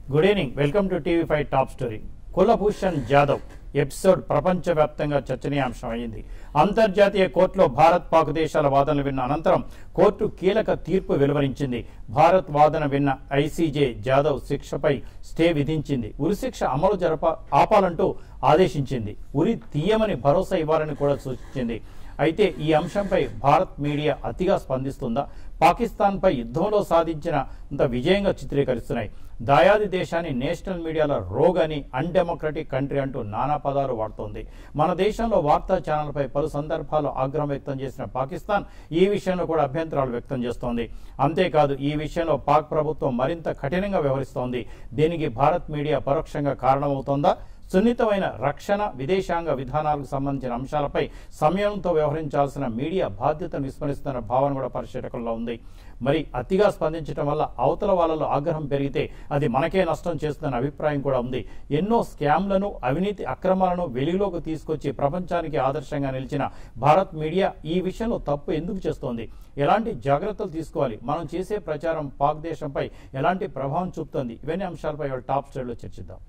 Good evening welcome to TV five top story Kulbhushan Jadhav episode ప్రపంచవ్యాప్తంగా చర్చనీయాంశం అయింది అంతర్జాతీయ కోర్టులో భారత్ పాక్ దేశాల వాదనలు విన్న అనంతరం కోర్టు కీలక తీర్పు వెలువరించింది భారత్ వాదన విన్న ఐసీజే జాదవ్ శిక్షపై స్టే విధించింది ఉరిశిక్ష అమలు జరప ఆపాలంటూ ఆదేశించింది ఉరి తీయమని భరోసా ఇవ్వాలని కూడా సూచించింది అయితే ఈ అంశంపై భారత్ మీడియా అతిగా స్పందిస్తుందా పాకిస్తాన్పై యుద్ధంలో సాధించిన అంత విజయంగా చిత్రీకరిస్తున్నాయి దాయాది దేశాన్ని నేషనల్ మీడియాలో రోగ్ అని అన్డెమోక్రటిక్ కంట్రీ అంటూ నానా పదాలు వాడుతోంది మన దేశంలో వార్తా ఛానల్పై పలు సందర్భాల్లో ఆగ్రహం వ్యక్తం చేసిన పాకిస్తాన్ ఈ విషయంలో కూడా అభ్యంతరాలు వ్యక్తం చేస్తోంది అంతేకాదు ఈ విషయంలో పాక్ ప్రభుత్వం మరింత కఠినంగా వ్యవహరిస్తోంది దీనికి భారత్ మీడియా పరోక్షంగా కారణమవుతోందా సున్నితమైన రక్షణ విదేశాంగ విధానాలకు సంబంధించిన అంశాలపై సమయంతో వ్యవహరించాల్సిన మీడియా బాధ్యతను విస్మరిస్తున్న భావన కూడా పరిశీలకుల్లో ఉంది మరి అతిగా స్పందించడం వల్ల అవతల వాళ్ళలో ఆగ్రహం పెరిగితే అది మనకే నష్టం చేస్తుందన్న అభిప్రాయం కూడా ఉంది ఎన్నో స్కామ్లను అవినీతి అక్రమాలను వెలుగులోకి తీసుకొచ్చి ప్రపంచానికి ఆదర్శంగా నిలిచిన భారత్ మీడియా ఈ విషయంలో తప్పు ఎందుకు చేస్తోంది ఎలాంటి జాగ్రత్తలు తీసుకోవాలి మనం చేసే ప్రచారం పాక్ దేశంపై ఎలాంటి ప్రభావం చూపుతుంది ఇవన్నీ అంశాలపై ఇవాళ టాప్ స్టేజ్లో చర్చిద్దాం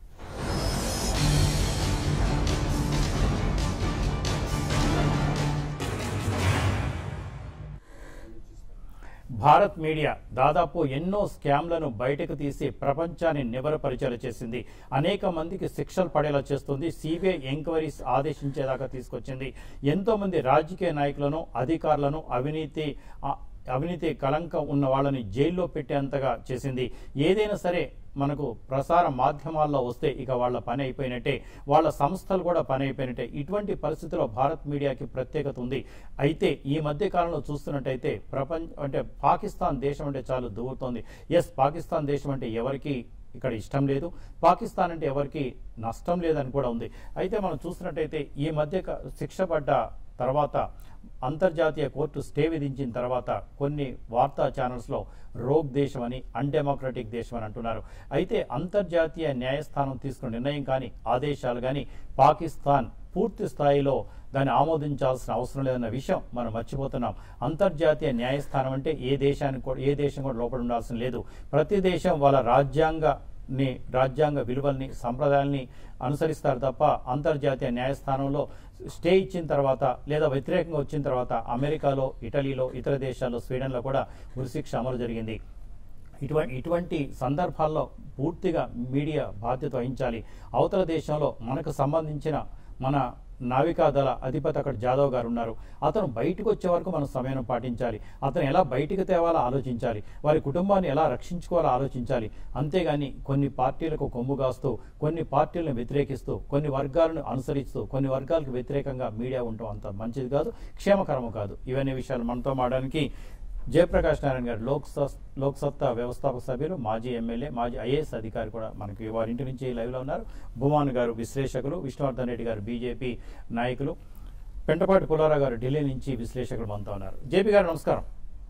భారత్ మీడియా దాదాపు ఎన్నో స్కామ్లను బయటకు తీసి ప్రపంచాన్ని నిబరపరిచేలా చేసింది అనేక మందికి శిక్షలు పడేలా చేస్తుంది సిబిఐ ఎంక్వైరీస్ ఆదేశించేదాకా తీసుకొచ్చింది ఎంతో మంది రాజకీయ నాయకులను అధికారులను అవినీతి ఆ, అవినీతి కలంకం ఉన్న వాళ్ళని జైల్లో పెట్టేంతగా చేసింది ఏదైనా సరే మనకు ప్రసార మాధ్యమాల్లో వస్తే ఇక వాళ్ళ పని అయిపోయినట్టే వాళ్ళ సంస్థలు కూడా పని అయిపోయినట్టే ఇటువంటి పరిస్థితిలో భారత్ మీడియాకి ప్రత్యేకత ఉంది అయితే ఈ మధ్య కాలంలో చూస్తున్నట్టయితే ప్రపంచ అంటే పాకిస్తాన్ దేశం అంటే చాలు దూరుతోంది ఎస్ పాకిస్తాన్ దేశం అంటే ఎవరికి ఇక్కడ ఇష్టం లేదు పాకిస్తాన్ అంటే ఎవరికి నష్టం లేదని కూడా ఉంది అయితే మనం చూస్తున్నట్టయితే ఈ మధ్య క- శిక్ష పడ్డ తర్వాత అంతర్జాతీయ కోర్టు స్టే విధించిన తర్వాత కొన్ని వార్తా ఛానల్స్లో రోగ్ దేశం అని అన్డెమోక్రటిక్ దేశం అని అంటున్నారు అయితే అంతర్జాతీయ న్యాయస్థానం తీసుకున్న నిర్ణయం కానీ ఆదేశాలు కానీ పాకిస్తాన్ పూర్తి స్థాయిలో దాన్ని ఆమోదించాల్సిన అవసరం లేదన్న విషయం మనం మర్చిపోతున్నాం అంతర్జాతీయ న్యాయస్థానం అంటే ఏ దేశానికి కూడా ఏ దేశం కూడా లోపల ఉండాల్సిన లేదు ప్రతి దేశం వాళ్ళ రాజ్యాంగ ని రాజ్యాంగ విలువల్ని సంప్రదాయాల్ని అనుసరిస్తారు తప్ప అంతర్జాతీయ న్యాయస్థానంలో స్టే ఇచ్చిన తర్వాత లేదా వ్యతిరేకంగా వచ్చిన తర్వాత అమెరికాలో ఇటలీలో ఇతర దేశాల్లో స్వీడన్లో కూడా ఉరిశిక్ష అమలు జరిగింది ఇటువంటి ఇటువంటి సందర్భాల్లో పూర్తిగా మీడియా బాధ్యత వహించాలి అవతల దేశంలో మనకు సంబంధించిన మన నావికాదళ అధిపతి అక్కడ జాదవ్ గారు ఉన్నారు అతను బయటకు వచ్చే వరకు మనం సమయం పాటించాలి అతను ఎలా బయటికి తేవాలో ఆలోచించాలి వారి కుటుంబాన్ని ఎలా రక్షించుకోవాలో ఆలోచించాలి అంతేగాని కొన్ని పార్టీలకు కొమ్ము కాస్తూ కొన్ని పార్టీలను వ్యతిరేకిస్తూ కొన్ని వర్గాలను అనుసరిస్తూ కొన్ని వర్గాలకు వ్యతిరేకంగా మీడియా ఉండటం అంత మంచిది కాదు క్షేమకరము కాదు ఇవన్నీ విషయాలు మనతో మాడడానికి జయప్రకాష్ నారాయణ గారు లోక్ సస్- లోక్ సత్తా వ్యవస్థాపక సభ్యులు మాజీ ఎమ్మెల్యే మాజీ ఐఏఎస్ అధికారి కూడా మనకి వారి ఇంటి నుంచి లైవ్ లో ఉన్నారు భూమాన్ గారు విశ్లేషకులు విష్ణువర్ధన్ రెడ్డి గారు బీజేపీ నాయకులు పెంటపాటి పుల్లారావు గారు ఢిల్లీ నుంచి విశ్లేషకులు మనతో ఉన్నారు జేపీ గారు నమస్కారం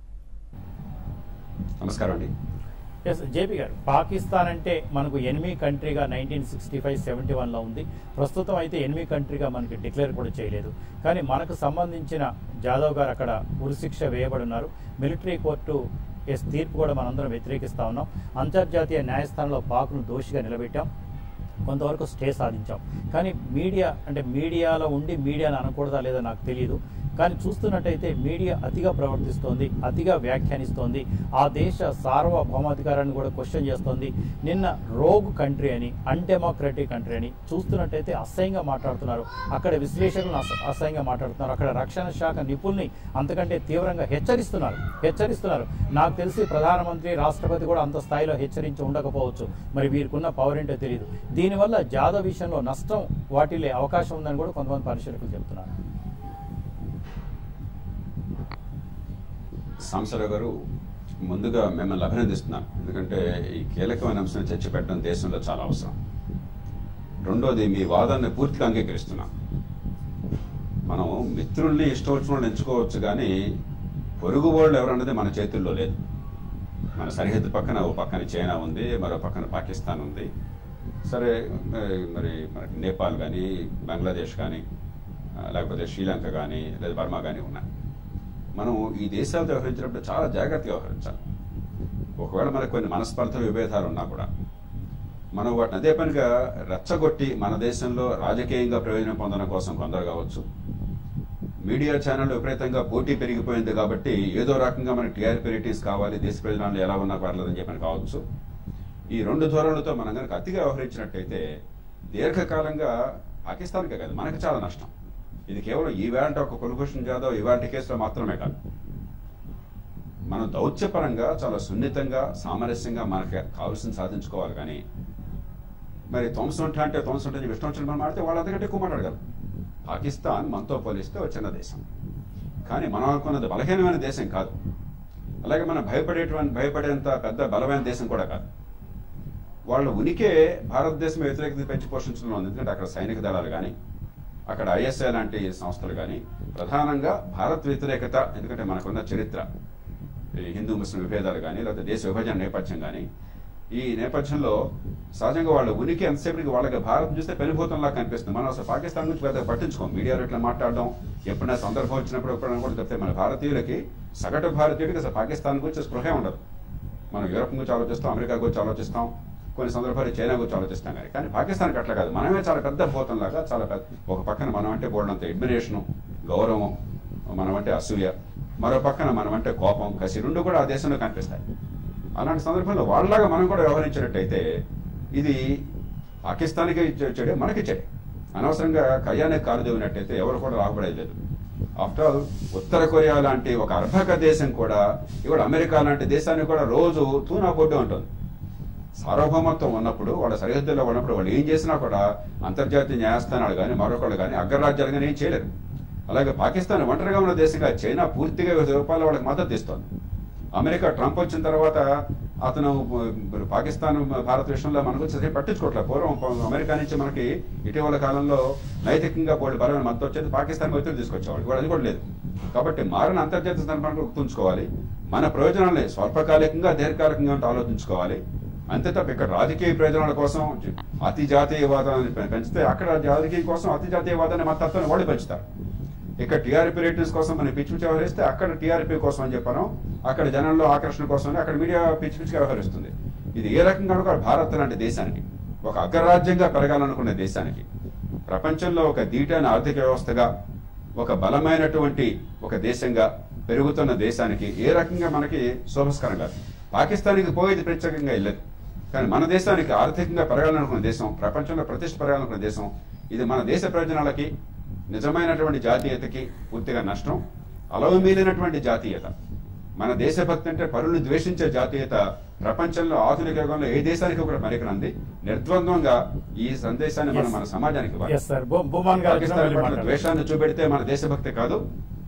నమస్కారం అండి ఎస్ జేపీ గారు పాకిస్తాన్ అంటే మనకు ఎనిమి కంట్రీగా నైన్టీన్ సిక్స్టీ ఫైవ్ సెవెంటీ వన్లో ఉంది ప్రస్తుతం అయితే ఎనిమి కంట్రీగా మనకి డిక్లేర్ కూడా చేయలేదు కానీ మనకు సంబంధించిన జాదవ్ గారు అక్కడ ఉరిశిక్ష వేయబడి ఉన్నారు మిలిటరీ కోర్టు ఎస్ తీర్పు కూడా మనందరం వ్యతిరేకిస్తా ఉన్నాం అంతర్జాతీయ న్యాయస్థానంలో పాక్ను దోషిగా నిలబెట్టాం కొంతవరకు స్టే సాధించాం కానీ మీడియా అంటే మీడియాలో ఉండి మీడియాని అనకూడదా లేదా నాకు తెలియదు కానీ చూస్తున్నట్టయితే మీడియా అతిగా ప్రవర్తిస్తోంది అతిగా వ్యాఖ్యానిస్తోంది ఆ దేశ సార్వభౌమాధికారాన్ని కూడా క్వశ్చన్ చేస్తోంది నిన్న రోగ్ కంట్రీ అని అన్డెమోక్రటిక్ కంట్రీ అని చూస్తున్నట్టయితే అసహ్యంగా మాట్లాడుతున్నారు అక్కడ విశ్లేషకులను అస- అసహ్యంగా మాట్లాడుతున్నారు అక్కడ రక్షణ శాఖ నిపుణుల్ని అంతకంటే తీవ్రంగా హెచ్చరిస్తున్నారు హెచ్చరిస్తున్నారు నాకు తెలిసి ప్రధానమంత్రి రాష్ట్రపతి కూడా అంత స్థాయిలో హెచ్చరించి ఉండకపోవచ్చు మరి వీరికున్న పవర్ ఏంటో తెలియదు దీనివల్ల జాదవ్ విషయంలో నష్టం వాటిల్లే అవకాశం ఉందని కూడా కొంతమంది పరిశీలకులు చెబుతున్నారు సాంసరావు గారు ముందుగా మిమ్మల్ని అభినందిస్తున్నాను ఎందుకంటే ఈ కీలకమైన అంశాన్ని చర్చ పెట్టడం దేశంలో చాలా అవసరం రెండోది మీ వాదాన్ని పూర్తిగా అంగీకరిస్తున్నాం మనం మిత్రుల్ని ఇష్టం వచ్చిన వాళ్ళని ఎంచుకోవచ్చు కానీ పొరుగు వాళ్ళు ఎవరన్నది మన చేతుల్లో లేదు మన సరిహద్దు పక్కన ఓ పక్కన చైనా ఉంది మరో పక్కన పాకిస్తాన్ ఉంది సరే మరి మరి మనకి నేపాల్ కానీ బంగ్లాదేశ్ కానీ ఆ, లేకపోతే శ్రీలంక కానీ లేదా బర్మా కానీ ఉన్నాయి మనం ఈ దేశాలతో వ్యవహరించినప్పుడు చాలా జాగ్రత్తగా వ్యవహరించాలి ఒకవేళ మనకు కొన్ని మనస్పర్ధలు విభేదాలు ఉన్నా కూడా మనం వాటిని అదే పనిగా రెచ్చగొట్టి మన దేశంలో రాజకీయంగా ప్రయోజనం పొందడం కోసం కొందరు కావచ్చు మీడియా ఛానల్ విపరీతంగా పోటీ పెరిగిపోయింది కాబట్టి ఏదో రకంగా మనకి టీఆర్పీ రేటింగ్స్ కావాలి దేశ ప్రయోజనాలు ఎలా ఉన్నా పర్లేదని చెప్పని కావచ్చు ఈ రెండు ధోరణులతో మనం కనుక అతిగా వ్యవహరించినట్టయితే దీర్ఘకాలంగా పాకిస్తాన్కే కాదు మనకి చాలా నష్టం ఇది కేవలం ఈవేళ ఒక కులభూషణ్ జాదవ్ ఇవాంటి కేసులో మాత్రమే కాదు మనం దౌత్యపరంగా చాలా సున్నితంగా సామరస్యంగా మనకి కావాల్సింది సాధించుకోవాలి కానీ మరి తొంసంట అంటే తొంసంట అని ఇష్టం వచ్చిన మనం మాడితే వాళ్ళు అంతకంటే ఎక్కువ మాట్లాడగలరు పాకిస్తాన్ మనతో పోలిస్తే ఒక చిన్న దేశం కానీ మనం అనుకున్నది బలహీనమైన దేశం కాదు అలాగే మనం భయపడేటువంటి భయపడేంత పెద్ద బలమైన దేశం కూడా కాదు వాళ్ళ ఉనికే భారతదేశం వ్యతిరేకత పెంచి పోషించడంలో ఉంది ఎందుకంటే అక్కడ సైనిక దళాలు కానీ అక్కడ ఐఎస్ఐ లాంటి సంస్థలు కానీ ప్రధానంగా భారత్ వ్యతిరేకత ఎందుకంటే మనకున్న చరిత్ర ఈ హిందూ ముస్లిం విభేదాలు కానీ లేకపోతే దేశ విభజన నేపథ్యం కానీ ఈ నేపథ్యంలో సహజంగా వాళ్ళ ఉనికి ఎంతసేపటికి వాళ్ళకి భారత్ చూస్తే పెనుభూతంలా కనిపిస్తుంది మనం అసలు పాకిస్తాన్ గురించి పెద్దగా పట్టించుకోం మీడియాలో ఇట్లా మాట్లాడడం ఎప్పుడైనా సందర్భం వచ్చినప్పుడు ఎప్పుడైనా కూడా చెప్తే మన భారతీయులకి సగటు భారతీయుడికి అసలు పాకిస్తాన్ గురించి స్పృహే ఉండదు మనం యూరప్ గురించి ఆలోచిస్తాం అమెరికా గురించి ఆలోచిస్తాం కొన్ని సందర్భాలు చైనా గురించి ఆలోచిస్తాం కానీ కానీ పాకిస్తాన్కి అట్లా కాదు మనమే చాలా పెద్ద భూతంలాగా చాలా పెద్ద ఒక పక్కన మనం అంటే బోర్డంత అడ్మిరేషను గౌరవం మనం అంటే అసూయ మరో పక్కన మనం అంటే కోపం కసి రెండు కూడా ఆ దేశంలో కనిపిస్తాయి అలాంటి సందర్భంలో వాళ్ళలాగా మనం కూడా వ్యవహరించినట్టయితే ఇది పాకిస్తాన్కి చె- చెడే మనకి చెడే అనవసరంగా కయ్యానే కాలు దేవినట్టయితే ఎవరు కూడా రాబడేది లేదు ఆఫ్టర్ ఆల్ ఉత్తర కొరియా లాంటి ఒక అర్భక దేశం కూడా ఇవాళ అమెరికా లాంటి దేశాన్ని కూడా రోజు తూనా పొడ్డు ఉంటుంది సార్వభౌమత్వం ఉన్నప్పుడు వాళ్ళ సరిహద్దుల్లో ఉన్నప్పుడు వాళ్ళు ఏం చేసినా కూడా అంతర్జాతీయ న్యాయస్థానాలు కానీ మరొకళ్ళు కానీ అగ్రరాజ్యాలు కానీ ఏం చేయలేరు అలాగే పాకిస్తాన్ ఒంటరిగా ఉన్న దేశంగా చైనా పూర్తిగా వివిధ రూపాల్లో వాళ్ళకి మద్దతు ఇస్తోంది అమెరికా ట్రంప్ వచ్చిన తర్వాత అతను మరి పాకిస్తాన్ భారత విషయంలో మన గురించి అసలు పట్టించుకోవట్లేదు పూర్వం అమెరికా నుంచి మనకి ఇటీవల కాలంలో నైతికంగా పోటీ బలమైన మద్దతు వచ్చేది పాకిస్తాన్ ఒత్తిడి తీసుకొచ్చేవాడు కూడా అది కూడా లేదు కాబట్టి మారిన అంతర్జాతీయ సందర్భాన్ని గుర్తుంచుకోవాలి మన ప్రయోజనాలని స్వల్పకాలికంగా దీర్ఘకాలికంగా ఉంటూ ఆలోచించుకోవాలి అంతే తప్ప ఇక్కడ రాజకీయ ప్రయోజనాల కోసం అతి జాతీయవాదాన్ని పె- పెంచితే అక్కడ రాజకీయం కోసం అతి జాతీయవాదాన్ని మన తత్వాన్ని వాళ్ళు పెంచుతారు ఇక్కడ టీఆర్పీ రేటింగ్స్ కోసం మనం పిచ్చి పిచ్చి వ్యవహరిస్తే అక్కడ టీఆర్పీ కోసం అని చెప్పాను అక్కడ జనంలో ఆకర్షణ కోసం అని అక్కడ మీడియా పిచ్చి పిచ్చిగా వ్యవహరిస్తుంది ఇది ఏ రకంగా కూడా భారత్ లాంటి దేశానికి ఒక అగ్రరాజ్యంగా పెరగాలనుకునే దేశానికి ప్రపంచంలో ఒక దీటైన ఆర్థిక వ్యవస్థగా ఒక బలమైనటువంటి ఒక దేశంగా పెరుగుతున్న దేశానికి ఏ రకంగా మనకి శోభస్కరం కాదు పాకిస్తాన్కి పోయేది ప్రత్యేకంగా వెళ్ళదు కానీ మన దేశానికి ఆర్థికంగా పెరగాలనుకున్న దేశం ప్రపంచంలో ప్రతిష్ట పెరగాలనుకున్న దేశం ఇది మన దేశ ప్రయోజనాలకి నిజమైనటువంటి జాతీయతకి పూర్తిగా నష్టం అలవమీలినటువంటి జాతీయత మన దేశభక్తి అంటే పరులను ద్వేషించే జాతీయత ప్రపంచంలో ఆధునిక యుగంలో ఏ దేశానికి కూడా మరికనంది నిర్ద్వంద్వంగా ఈ సందేశాన్ని మనం Yes. మన సమాజానికి ఇవ్వాలి ఎస్ సార్ బోమాన్ గారు పాకిస్తాన్ పట్ల ద్వేషాన్ని చూపెడితే మన దేశభక్తి కాదు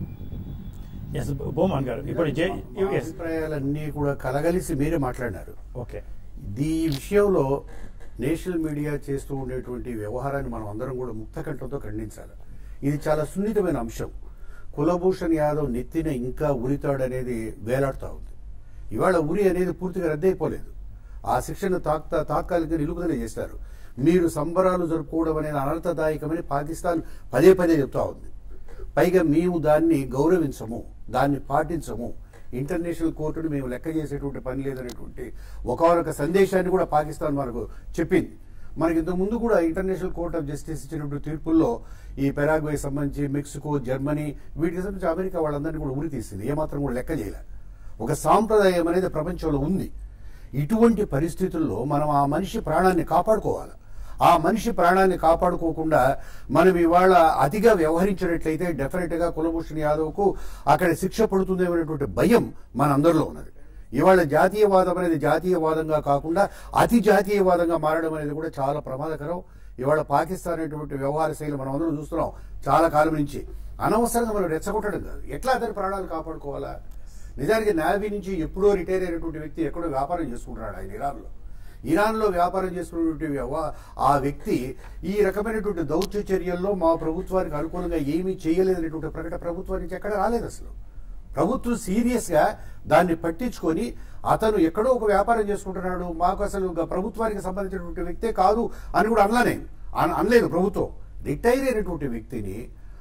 ఎస్ బోమాన్ గారు ఇప్పుడు జై మా ఎస్ అభిప్రాయాలన్నీ కూడా కలగలిసి మీరే మాట్లాడినారు ఓకే ఈ విషయంలో నేషనల్ మీడియా చేస్తూ ఉండేటువంటి వ్యవహారాన్ని మనం అందరం కూడా ముక్తకంఠంతో ఖండించాలి ఇది చాలా సున్నితమైన అంశం కులభూషణ్ యాదవ్ నెత్తిన ఇంకా ఉరితాడనేది వేలాడుతూ ఉంది ఇవాళ ఉరి అనేది పూర్తిగా రద్దయిపోలేదు ఆ శిక్షను తాత్కా తాత్కాలికంగా నిలుపుదల చేశారు మీరు సంబరాలు జరుపుకోవడం అనేది అనర్థదాయకమని పాకిస్తాన్ పదే పదే చెప్తా ఉంది పైగా మేము దాన్ని గౌరవించము దాన్ని పాటించము ఇంటర్నేషనల్ కోర్టును మేము లెక్క చేసేటువంటి పని లేదనేటువంటి ఒకనొక సందేశాన్ని కూడా పాకిస్తాన్ మనకు చెప్పింది మనకి ఇంతకు ముందు కూడా ఇంటర్నేషనల్ కోర్ట్ ఆఫ్ జస్టిస్ ఇచ్చినటువంటి తీర్పుల్లో ఈ పెరాగ్వే సంబంధించి మెక్సికో జర్మనీ వీటికి సంబంధించి అమెరికా వాళ్ళందరినీ కూడా ఉరి తీసింది ఏమాత్రం కూడా లెక్క చేయలే ఒక సాంప్రదాయం అనేది ప్రపంచంలో ఉంది ఇటువంటి పరిస్థితుల్లో మనం ఆ మనిషి ప్రాణాన్ని కాపాడుకోవాలి ఆ మనిషి ప్రాణాన్ని కాపాడుకోకుండా మనం ఇవాళ అతిగా వ్యవహరించినట్లయితే డెఫినెట్ గా కులభూషణ్ యాదవ్ కు అక్కడ శిక్ష పడుతుందేమనేటువంటి భయం మనందరిలో ఉన్నది ఇవాళ జాతీయవాదం అనేది జాతీయవాదంగా కాకుండా అతి జాతీయవాదంగా మారడం అనేది కూడా చాలా ప్రమాదకరం ఇవాళ పాకిస్తాన్ అనేటువంటి వ్యవహార శైలి మనం అందరం చూస్తున్నాం చాలా కాలం నుంచి అనవసరంగా మనం రెచ్చగొట్టడం కాదు ఎట్లా అతని ప్రాణాలు కాపాడుకోవాలా నిజానికి నావీ నుంచి ఎప్పుడో రిటైర్ అయినటువంటి వ్యక్తి ఎక్కడో వ్యాపారం చేసుకుంటున్నాడు ఆయన ఇరాన్లో ఇరాన్లో వ్యాపారం చేసుకున్నటువంటి వ్యవ- ఆ వ్యక్తి ఈ రకమైనటువంటి దౌత్య చర్యల్లో మా ప్రభుత్వానికి అనుకూలంగా ఏమీ చేయలేదనేటువంటి ప్రకటన ప్రభుత్వం నుంచి ఎక్కడ రాలేదు అసలు ప్రభుత్వం సీరియస్ గా దాన్ని పట్టించుకొని అతను ఎక్కడో ఒక వ్యాపారం చేసుకుంటున్నాడు మాకు అసలు గ- ప్రభుత్వానికి సంబంధించినటువంటి వ్యక్తే కాదు అని కూడా అనలే అన- అనలేదు ప్రభుత్వం రిటైర్ అయినటువంటి వ్యక్తిని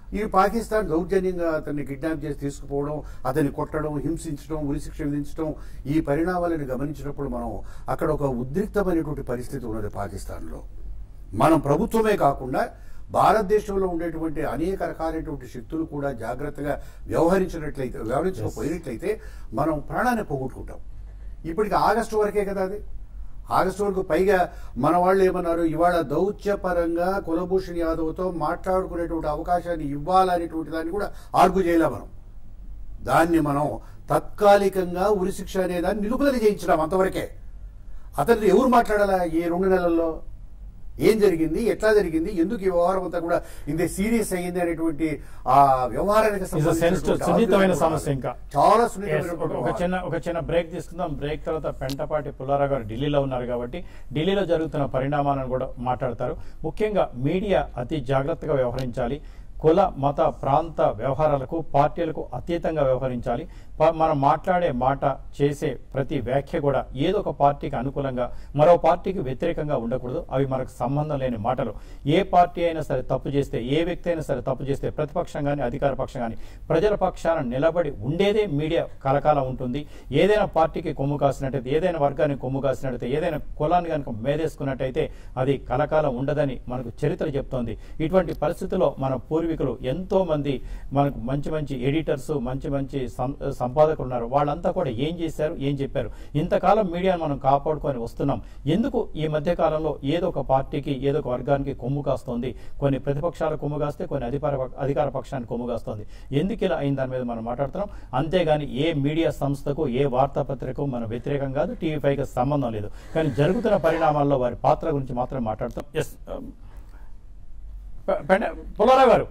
ఈ పాకిస్తాన్ దౌర్జన్యంగా అతన్ని కిడ్నాప్ చేసి తీసుకుపోవడం అతన్ని కొట్టడం హింసించడం ఉరిశిక్ష విధించడం ఈ పరిణామాలను గమనించినప్పుడు మనం అక్కడ ఒక ఉద్రిక్తమైనటువంటి పరిస్థితి ఉన్నది పాకిస్తాన్లో మనం ప్రభుత్వమే కాకుండా భారతదేశంలో ఉండేటువంటి అనేక రకాలైనటువంటి శక్తులు కూడా జాగ్రత్తగా వ్యవహరించినట్లయితే వ్యవహరించకపోయినట్లయితే మనం ప్రాణాన్ని పోగొట్టుకుంటాం ఇప్పటికి ఆగస్టు వరకే కదా అది ఆగస్టు వరకు పైగా మన వాళ్ళు ఏమన్నారు ఇవాళ దౌత్యపరంగా కులభూషణ్ యాదవ్తో మాట్లాడుకునేటువంటి అవకాశాన్ని ఇవ్వాలనేటువంటి దాన్ని కూడా ఆర్గు చేయలే మనం దాన్ని మనం తాత్కాలికంగా ఉరిశిక్ష అనే దాన్ని నిలుపుదల చేయించినాం అంతవరకే అతను ఎవరు మాట్లాడాలా ఈ రెండు నెలల్లో ఏం జరిగింది ఎట్లా జరిగింది ఎందుకు ఈ వ్యవహారం అంతా కూడా ఇంత సీరియస్ అయ్యింది అనేటువంటి ఆ వ్యవహారానికి It's a sensitive, సంబంధించినటువంటి సున్నితమైన ఆర్గ్యుమెంట్ సమస్య ఇంకా చాలా Yes, సున్నితమైనటువంటి ఒక వ్యవహారం. చిన్న ఒక చిన్న బ్రేక్ తీసుకుందాం బ్రేక్ తర్వాత పెంటపాటి పుల్లారావు గారు ఢిల్లీలో ఉన్నారు కాబట్టి ఢిల్లీలో జరుగుతున్న పరిణామాలను కూడా మాట్లాడతారు ముఖ్యంగా మీడియా అతి జాగ్రత్తగా వ్యవహరించాలి కుల మత ప్రాంత వ్యవహారాలకు పార్టీలకు అతీతంగా వ్యవహరించాలి ప- మనం మాట్లాడే మాట చేసే ప్రతి వ్యాఖ్య కూడా ఏదో ఒక పార్టీకి అనుకూలంగా మరో పార్టీకి వ్యతిరేకంగా ఉండకూడదు అవి మనకు సంబంధం లేని మాటలు ఏ పార్టీ అయినా సరే తప్పు చేస్తే ఏ వ్యక్తి అయినా సరే తప్పు చేస్తే ప్రతిపక్షం కానీ అధికార పక్షం కానీ ప్రజల పక్షాన నిలబడి ఉండేదే మీడియా కలకాలం ఉంటుంది ఏదైనా పార్టీకి కొమ్ము కాసినట్టయితే ఏదైనా వర్గానికి కొమ్ము కాసినట్టయితే ఏదైనా కులాన్ని కనుక మేదేసుకున్నట్టయితే అది కలకాలం ఉండదని మనకు చరిత్ర చెప్తోంది ఇటువంటి పరిస్థితుల్లో మన పూర్వీకులు ఎంతో మంది మనకు మంచి మంచి ఎడిటర్స్ మంచి మంచి సం- సంపాదకులు ఉన్నారు వాళ్ళంతా కూడా ఏం చేశారు ఏం చెప్పారు ఇంతకాలం మీడియాను మనం కాపాడుకొని వస్తున్నాం ఎందుకు ఈ మధ్య కాలంలో ఏదో ఒక పార్టీకి ఏదో ఒక వర్గానికి కొమ్ము కాస్తోంది కొన్ని ప్రతిపక్షాల కొమ్ము కాస్తే కొన్ని అధికార అధికార పక్షానికి కొమ్ము కాస్తోంది ఎందుకు ఇలా అయిన దాని మీద మనం మాట్లాడుతున్నాం అంతేగాని ఏ మీడియా సంస్థకు ఏ వార్తాపత్రికకు మనం వ్యతిరేకం కాదు టీవీ పైకి సంబంధం లేదు కానీ జరుగుతున్న పరిణామాల్లో వారి పాత్ర గురించి మాత్రం మాట్లాడుతాం ఎస్ పుల్లారావు గారు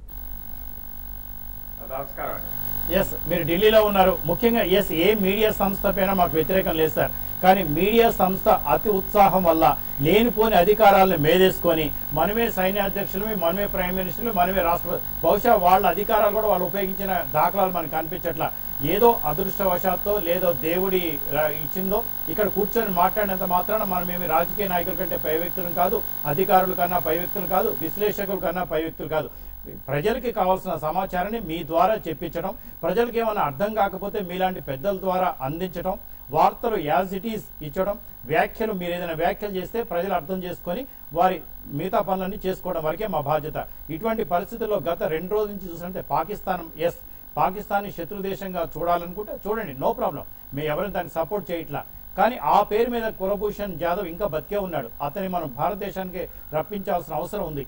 నమస్కారం అండి ఎస్ మీరు ఢిల్లీలో ఉన్నారు ముఖ్యంగా ఎస్ ఏ మీడియా సంస్థ పైన మాకు వ్యతిరేకం లేదు సార్ కానీ మీడియా సంస్థ అతి ఉత్సాహం వల్ల లేనిపోని అధికారాలను మేదేసుకొని మనమే సైన్యాధ్యక్షులు మనమే ప్రైమ్ మినిస్టర్లు మనమే రాష్ట్రపతి బహుశా వాళ్ళ అధికారాలు కూడా వాళ్ళు ఉపయోగించిన దాఖలాలు మనకు కనిపించట్లా ఏదో అదృష్టవశాత్తు లేదో దేవుడి రా- ఇచ్చిందో ఇక్కడ కూర్చొని మాట్లాడినంత మాత్రాన మనం ఏమి రాజకీయ నాయకుల కంటే పై వ్యక్తులు కాదు అధికారుల కన్నా పై వ్యక్తులు కాదు విశ్లేషకుల కన్నా పై వ్యక్తులు కాదు ప్రజలకి కావాల్సిన సమాచారాన్ని మీ ద్వారా చెప్పించడం ప్రజలకు ఏమైనా అర్థం కాకపోతే మీలాంటి పెద్దల ద్వారా అందించడం వార్తలు యాజ్ ఇట్ ఈస్ ఇచ్చడం వ్యాఖ్యలు మీరు ఏదైనా వ్యాఖ్యలు చేస్తే ప్రజలు అర్థం చేసుకొని వారి మిగతా పనులన్నీ చేసుకోవడం వరకే మా బాధ్యత ఇటువంటి పరిస్థితుల్లో గత రెండు రోజుల నుంచి చూసినట్టే పాకిస్తాన్ ఎస్ పాకిస్తాన్ శత్రు దేశంగా చూడాలనుకుంటే చూడండి నో ప్రాబ్లం మేము ఎవరిని దాన్ని సపోర్ట్ చేయట్లా కానీ ఆ పేరు మీద కులభూషణ్ జాదవ్ ఇంకా బతికే ఉన్నాడు అతన్ని మనం భారతదేశానికి రప్పించాల్సిన అవసరం ఉంది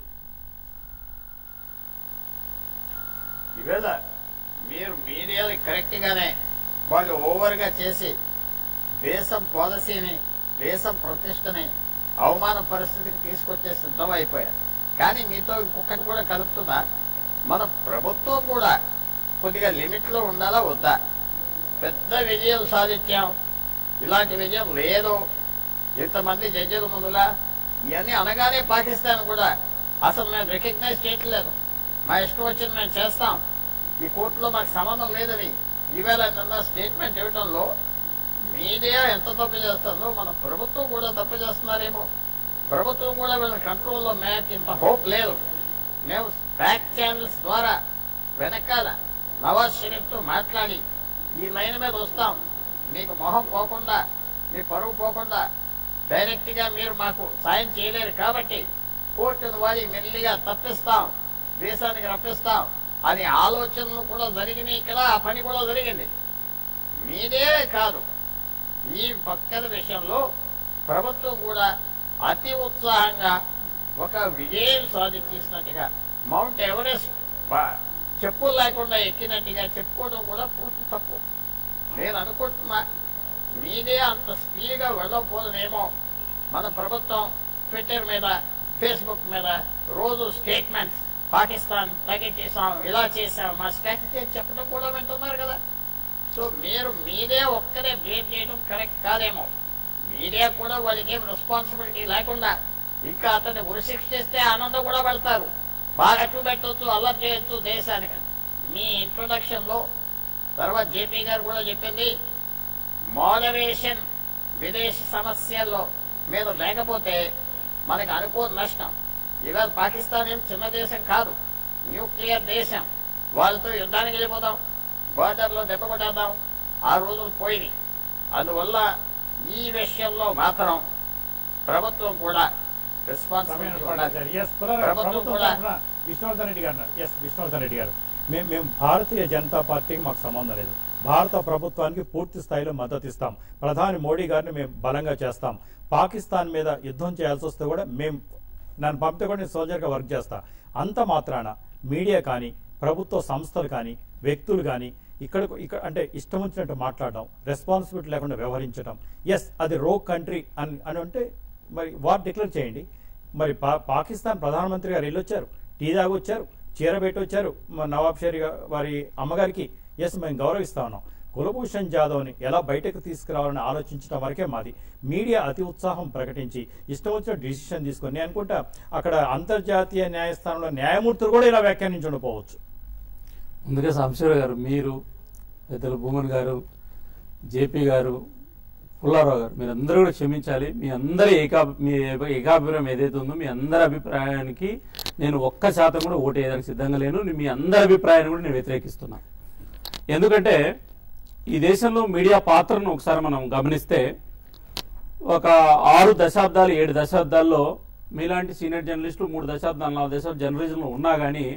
ఈవేళ మీరు మీడియాని కరెక్ట్ గానే వాళ్ళు ఓవర్ గా చేసి దేశం పాలసీని దేశం ప్రతిష్టని అవమాన పరిస్థితికి తీసుకొచ్చే సిద్ధం అయిపోయారు కానీ మీతో ఇంకొకటి కూడా కలుపుతున్నా మన ప్రభుత్వం కూడా కొద్దిగా లిమిట్ లో ఉండాలా వద్దా పెద్ద విజయం సాధించాం ఇలాంటి విజయం లేదు ఇంతమంది జడ్జిల ముందులా ఇవన్నీ అనగానే పాకిస్తాన్ కూడా అసలు మేము రికగ్నైజ్ చేయట్లేదు మా ఇష్టం వచ్చింది మేము చేస్తాం ఈ కోర్టులో మాకు సంబంధం లేదని ఈవేళ నిన్న స్టేట్మెంట్ ఇవ్వడంలో మీడియా ఎంత తప్పు చేస్తుందో మన ప్రభుత్వం కూడా తప్పు చేస్తున్నారేమో ప్రభుత్వం కూడా వీళ్ళ కంట్రోల్లో మేక్ ఇంత హోప్ లేదు మేము బ్యాక్ ఛానల్స్ ద్వారా వెనకాల నవాజ్ షరీఫ్ తో మాట్లాడి ఈ లైన్ మీద వస్తాం మీకు మొహం పోకుండా మీ పరువు పోకుండా డైరెక్ట్ గా మీరు మాకు సాయం చేయలేరు కాబట్టి కోర్టును వారి మెల్లిగా తప్పిస్తాం దేశానికి రప్పిస్తాం అని ఆలోచనలు కూడా జరిగినాయి ఇక్కడ ఆ పని కూడా జరిగింది మీదే కాదు ఈ పక్కన విషయంలో ప్రభుత్వం కూడా అతి ఉత్సాహంగా ఒక విజయం సాధించేసినట్టుగా మౌంట్ ఎవరెస్ట్ ప- చెప్పులు లేకుండా ఎక్కినట్టుగా చెప్పుకోవడం కూడా పూర్తి తప్పు నేను అనుకుంటున్నా మీదే అంత స్పీడ్గా వెళ్ళకపోదునేమో మన ప్రభుత్వం ట్విట్టర్ మీద ఫేస్బుక్ మీద రోజు స్టేట్మెంట్స్ పాకిస్తాన్ తగ్గించేసాం ఇలా చేసాం మా స్ట్రాటజీ అని చెప్పడం కూడా వింటున్నారు కదా సో మీరు మీదే ఒక్కరే బ్లేమ్ చేయడం కరెక్ట్ కాదేమో మీడియా కూడా వాళ్ళకి ఏం రెస్పాన్సిబిలిటీ లేకుండా ఇంకా అతన్ని ఉరిశిక్ష చేస్తే ఆనందం కూడా పడతారు బాగా చూపెట్టవచ్చు అల్లరి చేయొచ్చు దేశానికి మీ ఇంట్రొడక్షన్ లో తర్వాత జేపీ గారు కూడా చెప్పింది మోడరేషన్ విదేశీ సమస్యల్లో మీద లేకపోతే మనకి అనుకూల నష్టం ఇవాళ పాకిస్తాన్ ఏం చిన్న దేశం కాదు న్యూక్లియర్ దేశం వాళ్ళతో యుద్ధానికి వెళ్ళిపోతాం బార్డర్లో దెబ్బ కొట్టేద్దాం ఆ రోజులు పోయినాయి అందువల్ల ఈ విషయంలో మాత్రం ప్రభుత్వం కూడా రెస్పాన్సిబిలిటీ ఉండాలి ఎస్ పునర్ ప్రభుత్వం ప్రభుత్వం కూడా- తరఫున విష్ణువర్ధన్ రెడ్డి గారు ఎస్ విష్ణువర్ధన్ రెడ్డి గారు మేము మేము భారతీయ జనతా పార్టీకి మాకు సంబంధం లేదు భారత ప్రభుత్వానికి పూర్తి స్థాయిలో మద్దతు ఇస్తాం ప్రధాని మోడీ గారిని మేము బలంగా చేస్తాం పాకిస్తాన్ మీద యుద్ధం చేయాల్సి వస్తే కూడా మేము నన్ను పంపితే కూడా నేను సోల్జర్గా వర్క్ చేస్తా అంత మాత్రాన మీడియా కానీ ప్రభుత్వ సంస్థలు కానీ వ్యక్తులు కానీ ఇక్కడ ఇక్కడ అంటే ఇష్టం వచ్చినట్టు మాట్లాడడం రెస్పాన్సిబిలిటీ లేకుండా వ్యవహరించడం ఎస్ అది రో కంట్రీ అని అని అంటే మరి వార్ డిక్లేర్ చేయండి మరి పా- పాకిస్తాన్ ప్రధానమంత్రి గారు వెళ్ళొచ్చారు టీ తాగొచ్చారు చీర పెట్టొచ్చారు మా నవాబ్ షరీ గా- వారి అమ్మగారికి ఎస్ మేము గౌరవిస్తా ఉన్నాం కులభూషణ్ జాదవ్ని ఎలా బయటకు తీసుకురావాలని ఆలోచించడం వరకే మాది మీడియా అతి ఉత్సాహం ప్రకటించి ఇష్టం వచ్చిన డిసిషన్ తీసుకొని నేను అనుకుంటా అక్కడ అంతర్జాతీయ న్యాయస్థానంలో న్యాయమూర్తులు కూడా ఇలా వ్యాఖ్యానించి ఉండకపోవచ్చు ముందుగా సాంబశివరావు గారు మీరు పెద్దలు భూమన్ గారు జేపీ గారు పుల్లారావు గారు మీరందరూ కూడా క్షమించాలి మీ అందరి ఏకా మీ ఏకాభిప్రాయం ఏదైతే ఉందో మీ అందరి అభిప్రాయానికి నేను ఒక్క శాతం కూడా ఓటు వేయడానికి సిద్ధంగా లేను మీ అందరి అభిప్రాయాన్ని కూడా నేను వ్యతిరేకిస్తున్నా ఎందుకంటే ఈ దేశంలో మీడియా పాత్రను ఒకసారి మనం గమనిస్తే ఒక ఆరు దశాబ్దాలు ఏడు దశాబ్దాల్లో మీలాంటి సీనియర్ జర్నలిస్టులు మూడు దశాబ్దాలు నాలుగు దశాబ్దాలు జర్నలిజంలో ఉన్నా కానీ